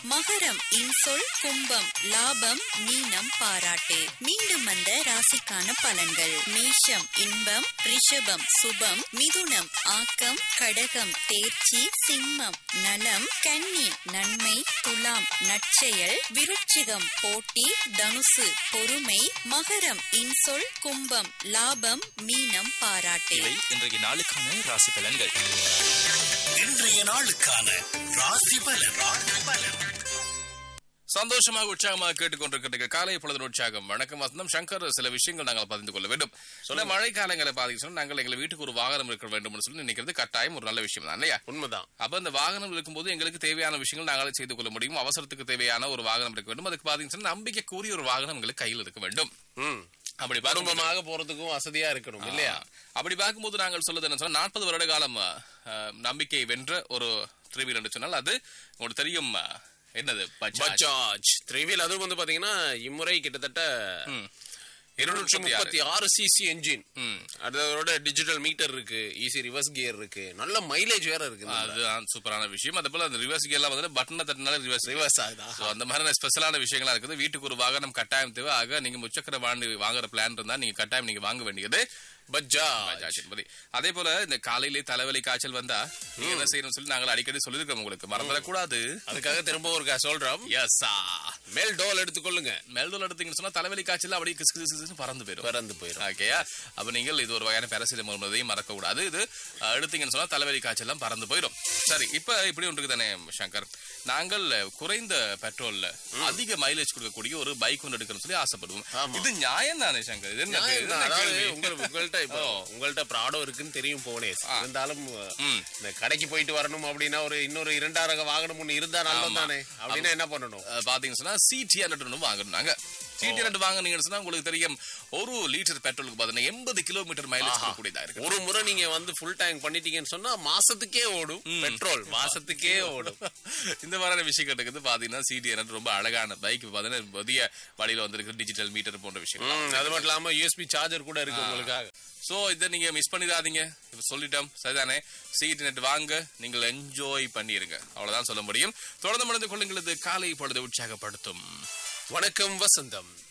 மகரம் இன்சொல் கும்பம் லாபம் மீனம் பாராட்டு மீண்டும் வந்த ராசிக்கான பலன்கள் மேஷம் இன்பம் ரிஷபம் சுபம் மிதுனம் ஆக்கம் கடகம் தேர்ச்சி சிம்மம் நலம் கன்னி நன்மை துலாம் நற்செயல் விருட்சிகம் போட்டி தனுசு பொறுமை மகரம் இன்சொல் கும்பம் லாபம் மீனம் பாராட்டு இவை இன்றைய நாளுக்கான ராசி பலன்கள் இன்றைய நாளுக்கான ராசி பலன் ராசி பலன் சந்தோஷமாக உற்சாகமாக கேட்டுக்கொண்டிருக்கிற காலை பொழுது உற்சாகம் வணக்கம் வசந்தம் சங்கர் சில விஷயங்கள் நாங்கள் பகிர்ந்து கொள்ள வேண்டும் சொல்ல மழை காலங்களை பாதிக்க நாங்கள் எங்கள் வீட்டுக்கு ஒரு வாகனம் இருக்க வேண்டும் சொல்லி நினைக்கிறது கட்டாயம் ஒரு நல்ல விஷயம் தான் இல்லையா உண்மைதான் அப்ப இந்த வாகனம் இருக்கும்போது எங்களுக்கு தேவையான விஷயங்கள் நாங்களே செய்து கொள்ள முடியும் அவசரத்துக்கு தேவையான ஒரு வாகனம் இருக்க வேண்டும் அதுக்கு பாத்தீங்கன்னா நம்பிக்கைக்குரிய ஒரு வாகனம் எங்களுக்கு கையில் இருக்க வேண்டும் ம். அப்படி பார்க்கும்போது- குடும்பமாக போறதுக்கும் வசதியா இருக்கணும் இல்லையா அப்படி பார்க்கும்போது நாங்கள் சொல்லுது என்ன சொன்னா நாற்பது வருட காலம் அஹ், நம்பிக்கை வென்ற ஒரு த்ரீ வீலர் என்று சொன்னால் அது உங்களுக்கு தெரியும் அஹ், என்னது பஜாஜ் பஜாஜ் த்ரீ வீல் அதுவும் வந்து பாத்தீங்கன்னா இம்முறை கிட்டத்தட்ட ம். இருநூற்றி முப்பத்தி ஆறு சிசி என்ஜின் ம். அதோட டிஜிட்டல் மீட்டர் இருக்கு ஈஸி ரிவர்ஸ் கியர் இருக்கு நல்ல மைலேஜ் வேற இருக்கு அதுதான் சூப்பரான விஷயம் அதே போல அந்த ரிவர்ஸ் எல்லாம் வந்து பட்டனை தட்டினால ரிவர்ஸ் ரிவர்ஸ் ஆகுதா So, அந்த மாதிரி ஸ்பெஷலான விஷயங்களா இருக்குது வீட்டுக்கு ஒரு வாகனம் கட்டாயம் தேவை ஆக நீங்க முச்சக்கர வாண்டி வாங்குற பிளான் இருந்தா நீங்க கட்டாயம் நீங்க வாங்க வேண்டியது பஜாஜ் பஜாஜ் என்பது அதே போல இந்த காலையிலே தலைவலி காய்ச்சல் வந்தா நீங்க என்ன செய்யணும் சொல்லி நாங்கள் அடிக்கடி சொல்லியிருக்கோம் உங்களுக்கு மறந்துடக்கூடாது அதுக்காக திரும்ப ஒரு சொல்றோம் எஸ் மேல் டோல் எடுத்துக்கொள்ளுங்க மெல்டோல் எடுத்தீங்கன்னு சொன்னா தலைவலி காய்ச்சல் அப்படியே கிசு கிசு கிசுன்னு பறந்து போயிடும் பறந்து போயிடும் ஓகேயா அப்ப நீங்கள் இது ஒரு வகையான பேரசிடமோல் என்பதையும் மறக்க கூடாது இது அஹ், எடுத்தீங்கன்னு சொன்னா தலைவலி காய்ச்சல் எல்லாம் பறந்து போயிடும் சரி இப்ப இப்படி ஒன்று தானே சங்கர் நாங்கள் குறைந்த பெட்ரோல்ல அதிக மைலேஜ் கொடுக்கக்கூடிய ஒரு பைக் ஒன்று எடுக்கணும்னு சொல்லி ஆசைப்படுவோம் ஆமா. இது நியாயம் தானே சங்கர் இது என்ன நியாயம் இது தான். என்ன அதாவது கேள்வி? உங்கள் உங்கள்ட்ட இப்போ உங்கள்ட்ட ப்ராடோ இருக்குன்னு தெரியும் போனே இருந்தாலும் ம். இந்த கடைக்கு போயிட்டு வரணும் அப்படின்னா ஒரு இன்னொரு இரண்டாயிரம் வாகனம் ஒண்ணு இருந்தா நல்லது தானே அப்படின்னா என்ன பண்ணணும் அஹ், பாத்தீங்கன்னு சொன்னா சிடி ஹண்ட்ரட் வாங்கணும் நாங்க சிடி ஹண்ட்ரட் வாங்குனீங்கன்னு சொன்னா உங்களுக்கு தெரியும் ஒரு லிட்டர் பெட்ரோலுக்கு பாத்தீங்கன்னா எண்பது கிலோமீட்டர் மைலேஜ் கொடுக்கக்கூடியதா இருக்கு ஒரு முறை நீங்க வந்து ஃபுல் டேங்க் பண்ணிட்டீங்கன்னு சொன்னா மாசத்துக்கே ஓடும் பெட்ரோல் மாசத்துக்கே ஓடும் இந்த மாதிரியான விஷயம் இருக்குது பாத்தீங்கன்னா சிடி எனக்கு ரொம்ப அழகான பைக் பாத்தீங்கன்னா புதிய வழியில வந்திருக்கு டிஜிட்டல் மீட்டர் போன்ற விஷயம் ம், அது மட்டும் இல்லாம யூஎஸ்பி சார்ஜர் கூட இருக்கு உங்களுக்காக சோ இதை நீங்க மிஸ் பண்ணிடாதீங்க இப்ப சொல்லிட்டோம் சரிதானே சிடி நெட் வாங்க நீங்கள் என்ஜாய் பண்ணிருங்க அவ்வளவுதான் சொல்ல முடியும் தொடர்ந்து மணந்து கொள்ளுங்களது காலை பொழுது உற்சாகப்படுத்தும் வணக்கம் வசந்தம்